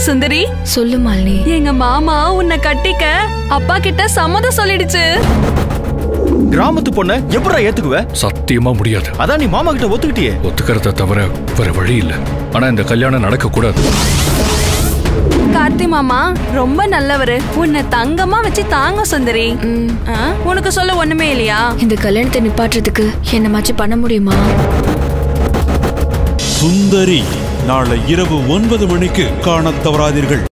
சுந்தரி சொல்லு மாலினி எங்க மாமா உன்னை கட்டிக்க அப்பா கிட்ட சம்மதம் சொல்லிடுச்சு கிராமத்து பொண்ண எப்படா ஏத்துக்குவ சத்தியமா முடியாது அதான் நீ மாமா கிட்ட ஒத்துக்கிட்டியே ஒத்துக்கிறத தவிர வேற வழி இல்ல ஆனா இந்த கல்யாணம் நடக்க கூடாது கார்த்தி மாமா ரொம்ப நல்லவரு உன்னை தங்கமா வச்சு தாங்க சுந்தரி ஆ, உனக்கு சொல்ல ஒண்ணுமே இல்லையா இந்த கல்யாணத்தை நிப்பாட்டுறதுக்கு என்னமாச்சும் பண்ண முடியுமா சுந்தரி நாளை இரவு ஒன்பது மணிக்கு காணத் தவறாதீர்கள்